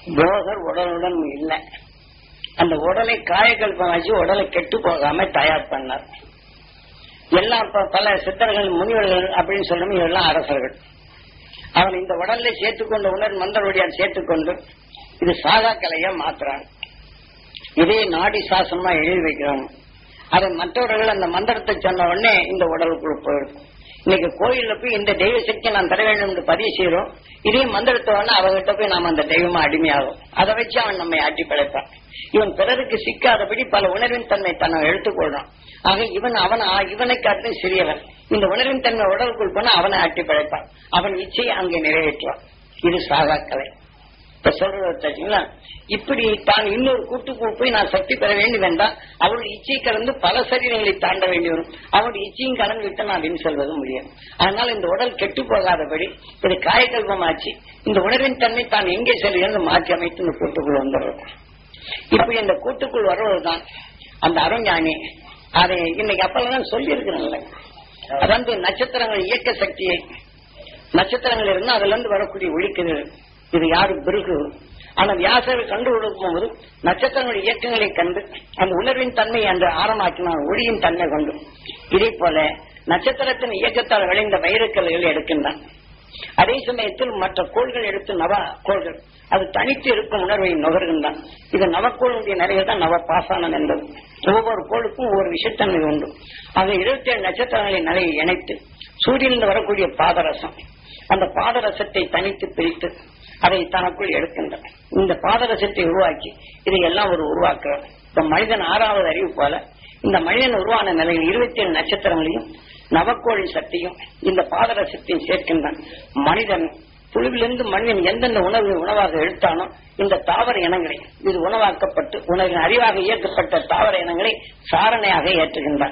போகர் உடலுடன் இல்லை அந்த உடலை காயக்கல்பமாச்சு உடலை கெட்டு போகாம தயார் பண்ணார் எல்லாம் ப- பல சித்தர்கள் முனிவர்கள் அப்படின்னு சொல்லணும் இவெல்லாம் அரசர்கள் அவன் இந்த உடலை சேர்த்துக்கொண்ட உணர் மந்தருடையார் சேர்த்துக்கொண்டு இது சாகா கலையா மாத்துறான் இதே நாடி சாசனமா எழுதி வைக்கிறான் அதை மற்றவர்கள் அந்த மந்திரத்தை சொன்ன உடனே இந்த உடலுக்குள் போயிடும் இன்னைக்கு கோயில்ல போய் இந்த தெய்வ சக்தி நான் தர வேண்டும் என்று பதிவு செய்யறோம் இதே மந்திரத்தை உடனே அவகிட்ட போய் நாம அந்த தெய்வமா அடிமையாகும் அதை வச்சு அவன் நம்மை ஆட்டி படைப்பான் இவன் பிறருக்கு சிக்காதபடி பல உணர்வின் தன்மை தன்னை எடுத்துக்கொள்றான் ஆக இவன் அவன் இவனை காட்டிலும் சிறியவன் இந்த உணர்வின் தன்மை உடலுக்குள் போனா அவனை ஆட்டி படைப்பான் அவன் இச்சையை அங்கே நிறைவேற்றுவான் இது சாகா கலை இப்ப சொல்றது தெரியுங்களா இப்படி தான் இன்னொரு கூட்டுக்குள் போய் நான் சக்தி பெற வேண்டும் என்றால் அவளுடைய இச்சை கலந்து பல சரீரங்களை தாண்ட வேண்டி வரும் அவளுடைய இச்சையும் கலந்து விட்டு நான் வின் செல்வது முடியும் அதனால இந்த உடல் கெட்டு போகாதபடி இது காயக்கல்பமாச்சு இந்த உணர்வின் தன்மை தான் எங்கே செல்கிறது மாற்றி அமைத்து இந்த கூட்டுக்குள் வந்துடுறது இப்படி இந்த கூட்டுக்குள் வருவதுதான் அந்த அருஞானி அதை இன்னைக்கு அப்பெல்லாம் சொல்லி இருக்கிறாங்களே அதாவது நட்சத்திரங்கள் இயக்க சக்தியை நட்சத்திரங்கள் இருந்தா அதுல இருந்து வரக்கூடிய ஒளிக்குது இது யாரு பிறகு ஆனா வியாசர் கண்டு கொடுக்கும் போது நட்சத்திரங்களுடைய இயக்கங்களை கண்டு அந்த உணர்வின் தன்மை என்று ஆரமாக்கினான் ஒளியின் தன்மை கொண்டு இதே போல நட்சத்திரத்தின் இயக்கத்தால் விளைந்த வைரக்கல்கள் எடுக்கின்றான் அதே சமயத்தில் மற்ற கோள்கள் எடுத்து நவ கோள்கள் அது தனித்து இருக்கும் உணர்வை நுகர்கின்றான் இது நவக்கோளுடைய நிறைகள் தான் நவ பாசானம் என்பது ஒவ்வொரு கோளுக்கும் ஒவ்வொரு விஷத்தன்மை உண்டு ஆக இருபத்தி ஏழு நட்சத்திரங்களின் நிலையை இணைத்து சூரியனில் வரக்கூடிய பாதரசம் அந்த பாதரசத்தை தனித்து பிரித்து அதை தனக்குள் எடுக்கின்றன இந்த பாதரசத்தை உருவாக்கி இதையெல்லாம் ஒரு உருவாக்குறார் இந்த மனிதன் ஆறாவது அறிவு போல இந்த மனிதன் உருவான நிலையில் இருபத்தி ஏழு நட்சத்திரங்களையும் நவக்கோளின் சக்தியும் இந்த பாதரசத்தையும் சேர்க்கின்றான் மனிதன் புழுவிலிருந்து மனிதன் எந்தெந்த உணவு உணவாக எடுத்தானோ இந்த தாவர இனங்களை இது உணவாக்கப்பட்டு உணவின் அறிவாக இயக்கப்பட்ட தாவர இனங்களை சாரணையாக ஏற்றுகின்றான்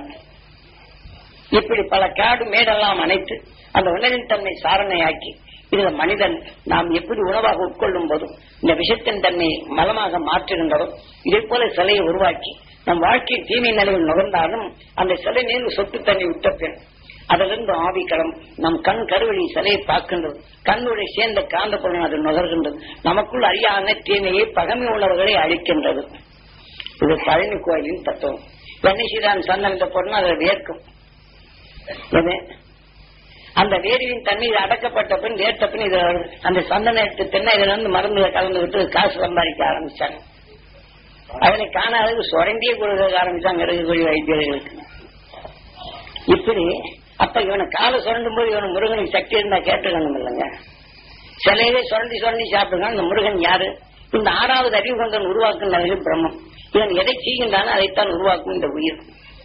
இப்படி பல காடு மேடெல்லாம் அணைத்து அந்த உணவின் தன்மை சாரணையாக்கி இதுல மனிதன் நாம் எப்படி உணவாக உட்கொள்ளும் போதும் இந்த விஷத்தின் தன்மை மலமாக மாற்றுகின்றதோ இதே போல சிலையை உருவாக்கி நம் வாழ்க்கை தீமை நிலையில் நுகர்ந்தாலும் அந்த சிலை மீது சொட்டு தண்ணி விட்ட பின் அதிலிருந்து ஆவி களம் நம் கண் கருவழி சிலையை பார்க்கின்றது கண்ணுடைய சேர்ந்த காந்த பொருள் அது நுகர்கின்றது நமக்குள் அறியாத தீமையை பகமை உணர்வுகளை அழிக்கின்றது இது பழனி கோயிலின் தத்துவம் வெண்ணெய் சீதான் சந்தன் இந்த பொருள் அதை வேர்க்கும் எது? அந்த வேரியின் தண்ணி இது அடக்கப்பட்ட பின் வேர்த்த பின் இது வருது. அந்த சந்தன எடுத்து தின்ன இதுல இருந்து மருந்துல கலந்து விட்டு காசு சம்பாதிக்க ஆரம்பிச்சாங்க அதனை காணாதது சுரண்டியே கொடுக்க ஆரம்பிச்சாங்க இருக்கக்கூடிய வைத்தியர்களுக்கு இப்படி அப்ப இவனை காலை சுரண்டும் போது இவனை முருகனுக்கு சக்தி இருந்தா கேட்டுக்கணும் இல்லைங்க சிலையவே சுரண்டி சுரண்டி சாப்பிடுங்க இந்த முருகன் யாரு இந்த ஆறாவது அறிவு கொண்டன் உருவாக்கும் நிலையில் பிரம்மம் இவன் எதை செய்கின்றானோ அதைத்தான் உருவாக்கும் இந்த உயிர்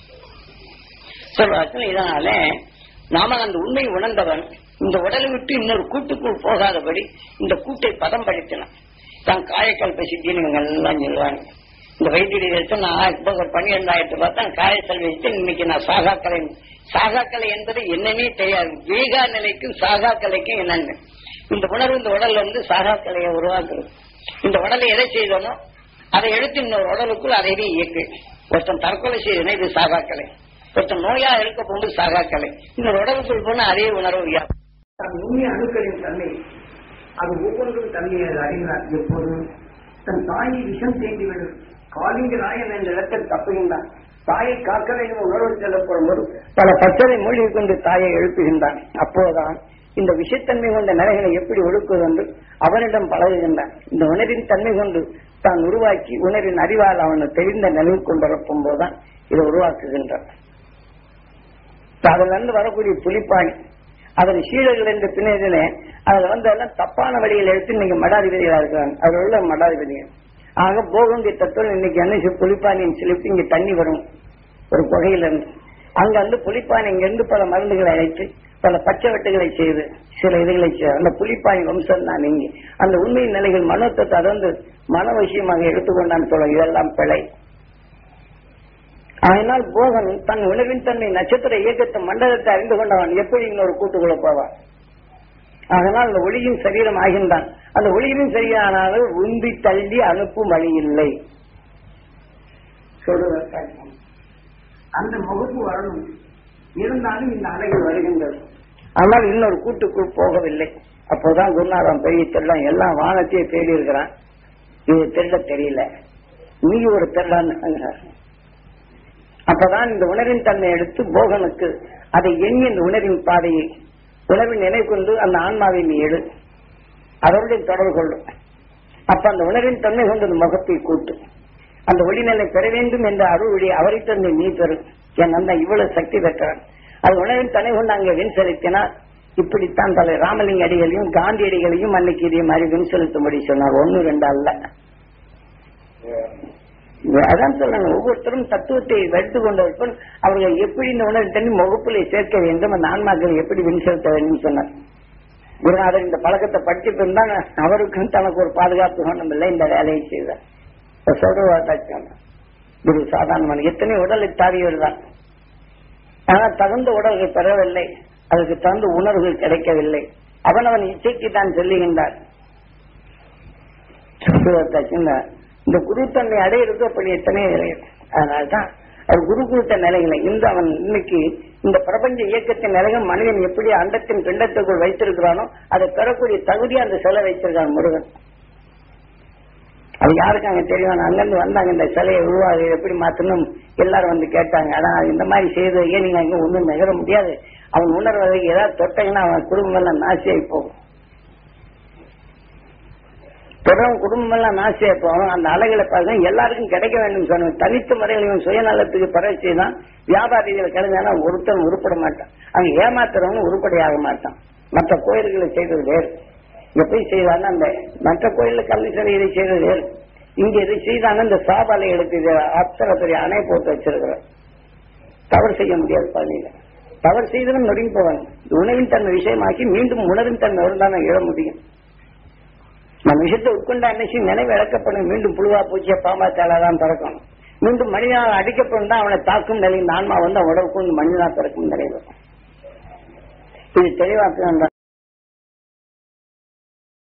சொல்வார்கள் இதனால நாம அந்த உண்மை உணர்ந்தவன் இந்த உடலை விட்டு இன்னொரு கூட்டுக்குள் போகாதபடி இந்த கூட்டை பதம் படுத்தினான் தான் காயக்கல்ப சித்தின்னு இவங்க எல்லாம் சொல்லுவாங்க இந்த வைத்தியரை எடுத்து நான் இப்போ ஒரு பன்னிரெண்டாயிரத்து பார்த்தா காயக்கல் வச்சு இன்னைக்கு நான் சாகாக்கலை சாகாக்கலை என்பது என்னன்னே தெரியாது வேகா நிலைக்கும் சாகாக்கலைக்கும் என்னன்னு இந்த உணர்வு இந்த உடல்ல இருந்து சாகாக்கலையை உருவாக்குறது இந்த உடலை எதை செய்தோமோ அதை எடுத்து இன்னொரு உடலுக்குள் அதைவே இயக்கு ஒருத்தன் தற்கொலை செய்தனா இது சாகாக்கலை ஒருத்தன் நோயா இருக்க போது சாகாக்கலை இந்த உடலுக்குள் போன அதே உணர்வு யா- தன் உண்மை அணுக்களின் தன்மை அது ஒவ்வொன்றும் தன்மையை அது அறிந்தார் எப்போது தன் தாயை விஷம் தேண்டிவிடும் காலிங்க நாயன் என்ற இடத்தில் தப்புகின்றான் தாயை காக்க வேண்டும் உணர்வு செல்லப்படும் போது பல பச்சரை மூழ்கி கொண்டு தாயை எழுப்புகின்றான் அப்போதுதான் இந்த விஷத்தன்மை கொண்ட நிலைகளை எப்படி ஒடுக்குவது என்று அவனிடம் பழகுகின்றான் இந்த உணர்வின் தன்மை கொண்டு தான் உருவாக்கி உணர்வின் அறிவால் அவனை தெரிந்த நிலைவு கொண்டிருக்கும் போதுதான் இதை உருவாக்குகின்றான் இப்ப அதுல இருந்து வரக்கூடிய புலிப்பாணி அதன் சீடர்கள் என்ற பின்னணியிலே அதுல வந்து எல்லாம் தப்பான வழியில் எடுத்து இன்னைக்கு மடாதிபதிகளா இருக்கிறாங்க அதுல உள்ள மடாதிபதிகள் ஆக போகண்டிய தத்துவம் இன்னைக்கு என்ன புலிப்பானியின் சிலிப்பு இங்க தண்ணி வரும் ஒரு புகையில இருந்து அங்க வந்து புலிப்பானை இங்க இருந்து பல மருந்துகளை அழைத்து பல பச்சை வெட்டுகளை செய்து சில இதுகளை செய்து அந்த புலிப்பாணி வம்சம் தான் இங்கே அந்த உண்மையின் நிலைகள் மனோத்தத்தை அதந்து மன விஷயமாக எடுத்துக்கொண்டான் சொல்ல இதெல்லாம் பிழை அதனால் போகன் தன் உணவின் தன்மை நட்சத்திர இயக்கத்தை மண்டலத்தை அறிந்து கொண்டவன் எப்படி இன்னொரு கூட்டுக்குள்ள போவான் அதனால் அந்த ஒளியின் சரீரம் ஆகின்றான் அந்த ஒளியின் சரியானாலும் உந்தி தள்ளி அனுப்பும் வழி இல்லை சொல்வதற்காக அந்த முகப்பு வரணும் இருந்தாலும் இந்த அலைகள் வருகின்றது ஆனால் இன்னொரு கூட்டுக்குள் போகவில்லை அப்போதான் குருநாதம் பெரிய செல்லம் எல்லாம் வானத்தையே தேடி இருக்கிறான் இது திருட தெரியல நீ ஒரு திருடான் அப்பதான் இந்த உணர்வின் தன்மை எடுத்து போகனுக்கு அதை எண்ணி அந்த உணர்வின் பாதையை உணர்வின் நினை கொண்டு அந்த ஆன்மாவை நீ எடு அதனுடன் தொடர்பு கொள்ளும் அப்ப அந்த உணர்வின் தன்மை கொண்டு அந்த முகத்தை கூட்டு அந்த ஒளிநிலை பெற வேண்டும் என்ற அருள் ஒளி அவரை தன்னை நீ பெறும் என் அந்த இவ்வளவு சக்தி பெற்றவன் அது உணர்வின் தன்னை கொண்டு அங்கே வின் செலுத்தினார் இப்படித்தான் தலை ராமலிங்க அடிகளையும் காந்தி அடிகளையும் அன்னைக்கு இதே மாதிரி வின் செலுத்தும்படி சொன்னார் ஒன்னு ரெண்டு அல்ல அதான் சொல்றாங்க ஒவ்வொருத்தரும் தத்துவத்தை எடுத்து கொண்டவர்கள் அவர்கள் எப்படி இந்த உணர்வு தண்ணி முகப்பிலே சேர்க்க வேண்டும் அந்த ஆன்மாக்களை எப்படி வின் செலுத்த வேண்டும் சொன்னார் குருநாதர் இந்த பழக்கத்தை படிச்சுட்டு இருந்தா அவருக்கும் தனக்கு ஒரு பாதுகாப்பு ஒன்றும் இல்லை இந்த வேலையை செய்தார் இப்ப சொல்றதாச்சும் குரு சாதாரணமான எத்தனை உடலை தாவியவர் தான் ஆனால் தகுந்த உடல்கள் பெறவில்லை அதற்கு தகுந்த உணர்வுகள் கிடைக்கவில்லை அவனவன் இச்சைக்கு தான் சொல்லுகின்றார் சொல்றதாச்சும் இந்த குருத்தன்மை அடையிறது அப்படி எத்தனை நிலைகள் அதனால்தான் அது குரு கொடுத்த நிலைகளை இந்த அவன் இன்னைக்கு இந்த பிரபஞ்ச இயக்கத்தின் நிலைகள் மனிதன் எப்படி அண்டத்தின் பிண்டத்துக்குள் வைத்திருக்கிறானோ அதை பெறக்கூடிய தகுதி அந்த சிலை வைத்திருக்கான் முருகன் அது யாருக்கு அங்க தெரியும் அங்கிருந்து வந்தாங்க இந்த சிலையை உருவாக எப்படி மாத்தணும் எல்லாரும் வந்து கேட்டாங்க ஆனா இந்த மாதிரி செய்தது ஏன் நீங்க அங்க ஒண்ணும் நகர முடியாது அவன் உணர்வதை ஏதாவது தொட்டீங்கன்னா அவன் குடும்பம் எல்லாம் நாசியாகி போகும் தொடரும் குடும்பம் எல்லாம் நாசியா போகும் அந்த அலைகளை பார்க்க எல்லாருக்கும் கிடைக்க வேண்டும் சொன்ன தனித்த முறையில் இவன் சுயநலத்துக்கு பரட்சி தான் வியாபாரிகள் கிடைஞ்சானா ஒருத்தன் உருப்பட மாட்டான் அங்க ஏமாத்துறவங்க உருப்படியாக மாட்டான் மற்ற கோயில்களை செய்தது வேறு இங்க போய் செய்தாங்க அந்த மற்ற கோயில்ல கல்வி இதை செய்தது வேறு இங்க இதை செய்தாங்க இந்த சாபாலைகளுக்கு இது அத்தனை பெரிய அணை போட்டு வச்சிருக்கிறோம் தவறு செய்ய முடியாது பழனியில தவறு செய்தவன் நொறுங்கி போவாங்க உணவின் தன்மை விஷயமாக்கி மீண்டும் உணவின் தன்மை இருந்தால் எழ முடியும் நம்ம விஷயத்தை உட்கொண்ட அன்னைக்கு நினைவு இழக்கப்படும் மீண்டும் புழுவா பூச்சிய பாம்பா தான் பிறக்கணும் மீண்டும் மனிதனால் அடிக்கப்படும் தான் அவனை தாக்கும் நிலையில் ஆன்மா வந்து அவன் உடவுக்கு மனிதனா பிறக்கும் நிலையில் இது தெளிவாக்க